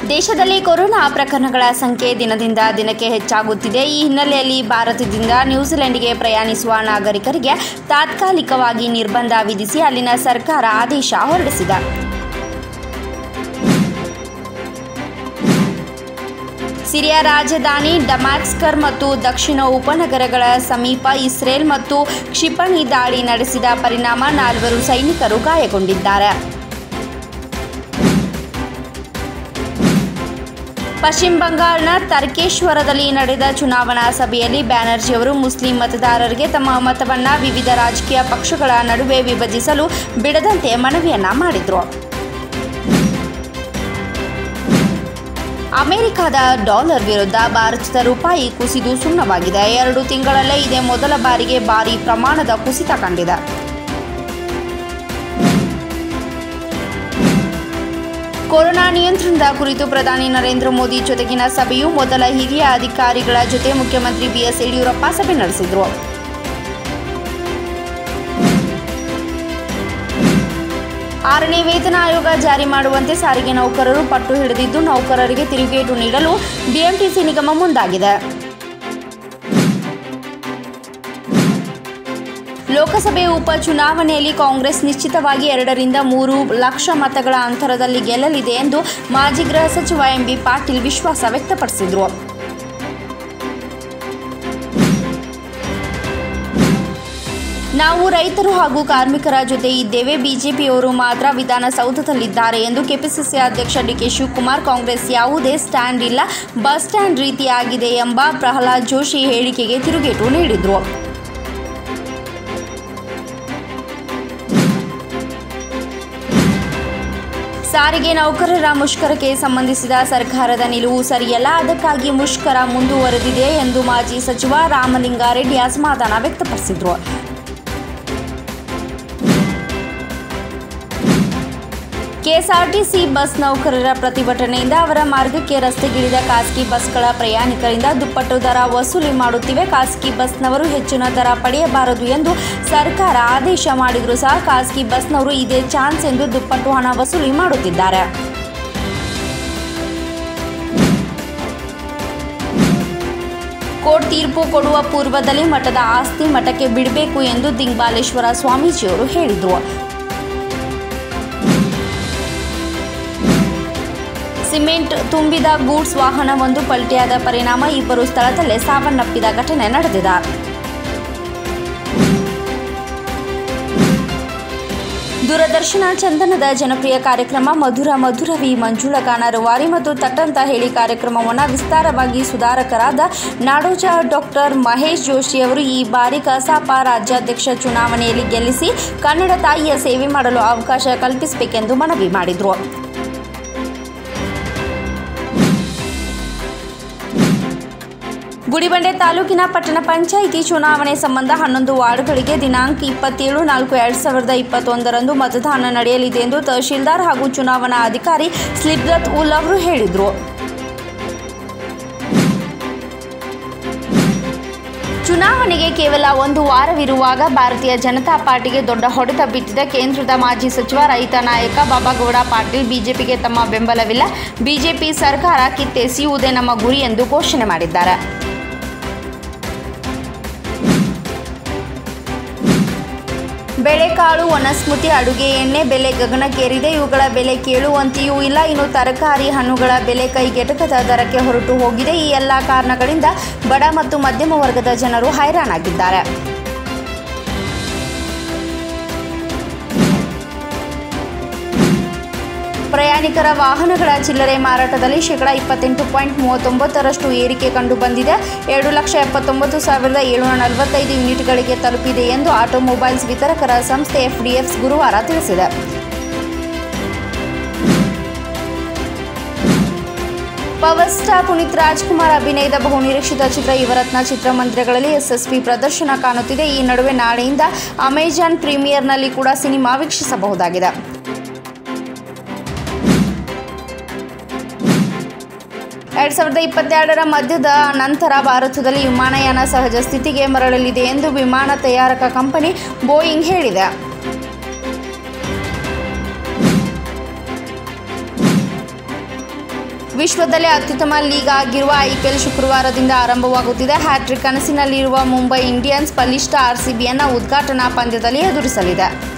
ದೇಶದಲ್ಲಿ ಕೊರೋನಾ ಪ್ರಕರಣಗಳ ಸಂಖ್ಯೆ ದಿನದಿಂದ ದಿನಕ್ಕೆ ಹೆಚ್ಚಾಗುತ್ತಿದೆ ಈ ಹಿನ್ನೆಲೆಯಲ್ಲಿ ಭಾರತದಿಂದ ನ್ಯೂಜಿಲೆಂಡ್ಗೆ ಪ್ರಯಾಣಿಸುವ ನಾಗರಿಕರಿಗೆ ತಾತ್ಕಾಲಿಕವಾಗಿ ನಿರ್ಬಂಧ ವಿಧಿಸಿ ಅಲ್ಲಿನ ಸರ್ಕಾರ ಆದೇಶ ಹೊರಡಿಸಿದೆ ಸಿರಿಯಾ ರಾಜಧಾನಿ ಡಮಾಸ್ಕರ್ ಮತ್ತು ದಕ್ಷಿಣ ಉಪನಗರಗಳ ಸಮೀಪ ಇಸ್ರೇಲ್ ಮತ್ತು ಕ್ಷಿಪಣಿ ದಾಳಿ ನಡೆಸಿದ ಪರಿಣಾಮ ನಾಲ್ವರು ಸೈನಿಕರು ಗಾಯಗೊಂಡಿದ್ದಾರೆ ಪಶ್ಚಿಮ ಬಂಗಾಳನ ತರ್ಕೇಶ್ವರದಲ್ಲಿ ನಡೆದ ಚುನಾವಣಾ ಸಭೆಯಲ್ಲಿ ಬ್ಯಾನರ್ಜಿ ಅವರು ಮುಸ್ಲಿಂ ಮತದಾರರಿಗೆ ತಮ್ಮ ಮತವನ್ನು ವಿವಿಧ ರಾಜಕೀಯ ಪಕ್ಷಗಳ ನಡುವೆ ವಿಭಜಿಸಲು ಬಿಡದಂತೆ ಮನವಿಯನ್ನ ಮಾಡಿದರು ಅಮೆರಿಕದ ಡಾಲರ್ ವಿರುದ್ಧ ಭಾರತದ ರೂಪಾಯಿ ಕುಸಿದು ಸುಣ್ಣವಾಗಿದೆ ಎರಡು ತಿಂಗಳಲ್ಲೇ ಇದೇ ಮೊದಲ ಬಾರಿಗೆ ಭಾರಿ ಪ್ರಮಾಣದ ಕುಸಿತ ಕಂಡಿದೆ ಕೊರೋನಾ ನಿಯಂತ್ರಣದ ಕುರಿತು ಪ್ರಧಾನಿ ನರೇಂದ್ರ ಮೋದಿ ಜೊತೆಗಿನ ಸಭೆಯು ಮೊದಲ ಹಿರಿಯ ಅಧಿಕಾರಿಗಳ ಜೊತೆ ಮುಖ್ಯಮಂತ್ರಿ ಬಿಎಸ್ ಯಡಿಯೂರಪ್ಪ ಸಭೆ ನಡೆಸಿದರು ಆರನೇ ವೇತನ ಆಯೋಗ ಜಾರಿ ಮಾಡುವಂತೆ ಸಾರಿಗೆ ನೌಕರರು ಪಟ್ಟು ಹಿಡಿದಿದ್ದು ನೌಕರರಿಗೆ ತಿರುಗೇಟು ನೀಡಲು ಬಿಎಂಟಿಸಿ ನಿಗಮ ಮುಂದಾಗಿದೆ ಲೋಕಸಭೆ ಉಪಚುನಾವಣೆಯಲ್ಲಿ ಕಾಂಗ್ರೆಸ್ ನಿಶ್ಚಿತವಾಗಿ ಎರಡರಿಂದ ಮೂರು ಲಕ್ಷ ಮತಗಳ ಅಂತರದಲ್ಲಿ ಗೆಲ್ಲಲಿದೆ ಎಂದು ಮಾಜಿ ಗೃಹ ಸಚಿವ ಎಂಬಿ ಪಾಟೀಲ್ ವಿಶ್ವಾಸ ವ್ಯಕ್ತಪಡಿಸಿದರು ನಾವು ರೈತರು ಹಾಗೂ ಕಾರ್ಮಿಕರ ಜೊತೆ ಇದ್ದೇವೆ ಬಿಜೆಪಿಯವರು ಮಾತ್ರ ವಿಧಾನಸೌಧದಲ್ಲಿದ್ದಾರೆ ಎಂದು ಕೆಪಿಸಿಸಿ ಅಧ್ಯಕ್ಷ ಡಿಕೆ ಶಿವಕುಮಾರ್ ಕಾಂಗ್ರೆಸ್ ಯಾವುದೇ ಸ್ಟ್ಯಾಂಡ್ ಇಲ್ಲ ಬಸ್ ಸ್ಟ್ಯಾಂಡ್ ರೀತಿಯಾಗಿದೆ ಎಂಬ ಪ್ರಹ್ಲಾದ್ ಜೋಶಿ ಹೇಳಿಕೆಗೆ ತಿರುಗೇಟು ನೀಡಿದರು ಸಾರಿಗೆ ನೌಕರರ ಮುಷ್ಕರಕ್ಕೆ ಸಂಬಂಧಿಸಿದ ಸರ್ಕಾರದ ನಿಲುವು ಸರಿಯಲ್ಲ ಅದಕ್ಕಾಗಿ ಮುಷ್ಕರ ಮುಂದುವರೆದಿದೆ ಎಂದು ಮಾಜಿ ಸಚಿವ ರಾಮಲಿಂಗಾರೆಡ್ಡಿ ಅಸಮಾಧಾನ ವ್ಯಕ್ತಪಡಿಸಿದರು ಕೆಎಸ್ಆರ್ಟಿಸಿ ಬಸ್ ನೌಕರರ ಪ್ರತಿಭಟನೆಯಿಂದ ಅವರ ಮಾರ್ಗಕ್ಕೆ ರಸ್ತೆಗಿಳಿದ ಖಾಸಗಿ ಬಸ್ಗಳ ಪ್ರಯಾಣಿಕರಿಂದ ದುಪ್ಪಟ್ಟು ದರ ವಸೂಲಿ ಮಾಡುತ್ತಿವೆ ಖಾಸಗಿ ಬಸ್ನವರು ಹೆಚ್ಚಿನ ದರ ಪಡೆಯಬಾರದು ಎಂದು ಸರ್ಕಾರ ಆದೇಶ ಮಾಡಿದರೂ ಸಹ ಖಾಸಗಿ ಬಸ್ನವರು ಇದೇ ಚಾನ್ಸ್ ಎಂದು ದುಪ್ಪಟ್ಟು ಹಣ ವಸೂಲಿ ಮಾಡುತ್ತಿದ್ದಾರೆ ಕೋರ್ಟ್ ತೀರ್ಪು ಕೊಡುವ ಪೂರ್ವದಲ್ಲಿ ಮಠದ ಆಸ್ತಿ ಮಠಕ್ಕೆ ಬಿಡಬೇಕು ಎಂದು ದಿಂಗ್ಬಾಲೇಶ್ವರ ಸ್ವಾಮೀಜಿಯವರು ಹೇಳಿದರು ಸಿಮೆಂಟ್ ತುಂಬಿದ ಗೂಡ್ಸ್ ವಾಹನವೊಂದು ಪಲ್ಟಿಯಾದ ಪರಿಣಾಮ ಇಬ್ಬರು ಸ್ಥಳದಲ್ಲೇ ಸಾವನ್ನಪ್ಪಿದ ಘಟನೆ ನಡೆದಿದೆ ದೂರದರ್ಶನ ಚಂದನದ ಜನಪ್ರಿಯ ಕಾರ್ಯಕ್ರಮ ಮಧುರ ಮಧುರವಿ ಮಂಜುಳ ಗಾನ ರವಾರಿ ಮತ್ತು ತಟ್ಟಂತ ಹೇಳಿ ಕಾರ್ಯಕ್ರಮವನ್ನು ವಿಸ್ತಾರವಾಗಿ ಸುಧಾರಕರಾದ ನಾಡೋಜ ಡಾಕ್ಟರ್ ಮಹೇಶ್ ಜೋಶಿ ಅವರು ಈ ಬಾರಿ ಕಸಾಪ ರಾಜ್ಯಾಧ್ಯಕ್ಷ ಚುನಾವಣೆಯಲ್ಲಿ ಗೆಲ್ಲಿಸಿ ಕನ್ನಡ ತಾಯಿಯ ಸೇವೆ ಮಾಡಲು ಅವಕಾಶ ಕಲ್ಪಿಸಬೇಕೆಂದು ಮನವಿ ಮಾಡಿದರು ಗುಡಿಬಂಡೆ ತಾಲೂಕಿನ ಪಟ್ಟಣ ಪಂಚಾಯಿತಿ ಚುನಾವಣೆ ಸಂಬಂಧ ಹನ್ನೊಂದು ವಾರ್ಡ್ಗಳಿಗೆ ದಿನಾಂಕ ಇಪ್ಪತ್ತೇಳು ನಾಲ್ಕು ಎರಡು ಸಾವಿರದ ಇಪ್ಪತ್ತೊಂದರಂದು ಮತದಾನ ನಡೆಯಲಿದೆ ಎಂದು ತಹಶೀಲ್ದಾರ್ ಹಾಗೂ ಚುನಾವಣಾ ಅಧಿಕಾರಿ ಸ್ಲಿಬ್ದತ್ ಉಲ್ ಅವರು ಹೇಳಿದರು ಚುನಾವಣೆಗೆ ಕೇವಲ ಒಂದು ವಾರವಿರುವಾಗ ಭಾರತೀಯ ಜನತಾ ಪಾರ್ಟಿಗೆ ದೊಡ್ಡ ಹೊಡೆತ ಬಿದ್ದಿದೆ ಕೇಂದ್ರದ ಮಾಜಿ ಸಚಿವ ರೈತ ನಾಯಕ ಬಾಬಾಗೌಡ ಪಾಟೀಲ್ ಬಿಜೆಪಿಗೆ ತಮ್ಮ ಬೆಂಬಲವಿಲ್ಲ ಬಿಜೆಪಿ ಸರ್ಕಾರ ಕಿತ್ತೆಸೆಯುವುದೇ ನಮ್ಮ ಗುರಿ ಎಂದು ಘೋಷಣೆ ಮಾಡಿದ್ದಾರೆ ಬೇಳೆಕಾಳು ವನಸ್ಮೃತಿ ಅಡುಗೆ ಎಣ್ಣೆ ಬೆಲೆ ಗಗನಕ್ಕೇರಿದೆ ಇವುಗಳ ಬೆಲೆ ಕೇಳುವಂತೆಯೂ ಇಲ್ಲ ಇನ್ನು ತರಕಾರಿ ಹಣ್ಣುಗಳ ಬೆಲೆ ಕೈಗೆಟಕದ ದರಕ್ಕೆ ಹೊರಟು ಹೋಗಿದೆ ಈ ಎಲ್ಲ ಕಾರಣಗಳಿಂದ ಬಡ ಮತ್ತು ಮಧ್ಯಮ ವರ್ಗದ ಜನರು ಹೈರಾಣಾಗಿದ್ದಾರೆ ಪ್ರಯಾಣಿಕರ ವಾಹನಗಳ ಚಿಲ್ಲರೆ ಮಾರಾಟದಲ್ಲಿ ಶೇಕಡ ಇಪ್ಪತ್ತೆಂಟು ಪಾಯಿಂಟ್ ಮೂವತ್ತೊಂಬತ್ತರಷ್ಟು ಏರಿಕೆ ಕಂಡು ಬಂದಿದೆ ಎರಡು ಲಕ್ಷ ಎಪ್ಪತ್ತೊಂಬತ್ತು ಸಾವಿರದ ಏಳುನೂರ ನಲವತ್ತೈದು ಯೂನಿಟ್ಗಳಿಗೆ ತಲುಪಿದೆ ಎಂದು ಆಟೋಮೊಬೈಲ್ಸ್ ವಿತರಕರ ಸಂಸ್ಥೆ ಎಫ್ಡಿಎಫ್ಸ್ ಗುರುವಾರ ತಿಳಿಸಿದೆ ಪವರ್ ಸ್ಟಾರ್ ಪುನೀತ್ ರಾಜ್ಕುಮಾರ್ ಅಭಿನಯದ ಬಹುನಿರೀಕ್ಷಿತ ಚಿತ್ರ ಯುವರತ್ನ ಚಿತ್ರಮಂದಿರಗಳಲ್ಲಿ ಎಸ್ಎಸ್ಪಿ ಪ್ರದರ್ಶನ ಕಾಣುತ್ತಿದೆ ಈ ನಡುವೆ ನಾಳೆಯಿಂದ ಅಮೆಜಾನ್ ಪ್ರೀಮಿಯರ್ನಲ್ಲಿ ಕೂಡ ಸಿನಿಮಾ ವೀಕ್ಷಿಸಬಹುದಾಗಿದೆ ಎರಡ್ ಸಾವಿರದ ಇಪ್ಪತ್ತೆರಡರ ಮಧ್ಯದ ನಂತರ ಭಾರತದಲ್ಲಿ ವಿಮಾನಯಾನ ಸಹಜ ಸ್ಥಿತಿಗೆ ಮರಳಲಿದೆ ಎಂದು ವಿಮಾನ ತಯಾರಕ ಕಂಪನಿ ಬೋಯಿಂಗ್ ಹೇಳಿದೆ ವಿಶ್ವದಲ್ಲೇ ಅತ್ಯುತ್ತಮ ಲೀಗ್ ಆಗಿರುವ ಐಪಿಎಲ್ ಶುಕ್ರವಾರದಿಂದ ಆರಂಭವಾಗುತ್ತಿದೆ ಹ್ಯಾಟ್ರಿಕ್ ಕನಸಿನಲ್ಲಿರುವ ಮುಂಬೈ ಇಂಡಿಯನ್ಸ್ ಬಲಿಷ್ಠ ಆರ್ಸಿಬಿಯನ್ನು ಉದ್ಘಾಟನಾ ಪಂದ್ಯದಲ್ಲಿ ಎದುರಿಸಲಿದೆ